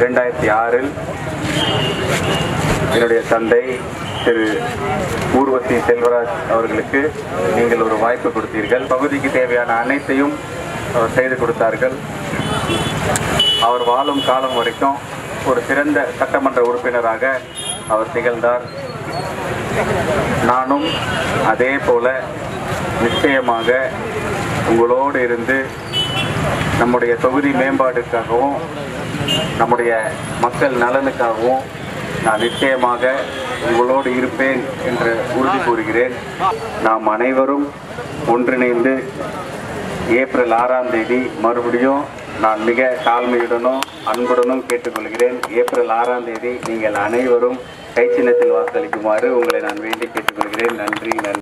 இரண்டாயிரத்தி ஆறில் என்னுடைய தந்தை திரு ஊர்வசி செல்வராஜ் அவர்களுக்கு நீங்கள் ஒரு வாய்ப்பு கொடுத்தீர்கள் பகுதிக்கு தேவையான அனைத்தையும் அவர் செய்து கொடுத்தார்கள் அவர் வாழும் காலம் வரைக்கும் ஒரு சிறந்த சட்டமன்ற உறுப்பினராக அவர் திகழ்ந்தார் நானும் அதே போல நிச்சயமாக உங்களோடு இருந்து நம்முடைய தொகுதி மேம்பாட்டுக்காகவும் நம்முடைய மக்கள் நலனுக்காகவும் நான் நிச்சயமாக உங்களோடு இருப்பேன் என்று உறுதி கூறுகிறேன் நாம் அனைவரும் ஒன்றிணைந்து ஏப்ரல் ஆறாம் தேதி மறுபடியும் நான் மிக தாழ்மையுடனும் அன்புடனும் கேட்டுக்கொள்கிறேன் ஏப்ரல் ஆறாம் தேதி நீங்கள் அனைவரும் கை சின்னத்தில் வாக்களிக்குமாறு உங்களை நான் வேண்டி கேட்டுக்கொள்கிறேன் நன்றி நன்றி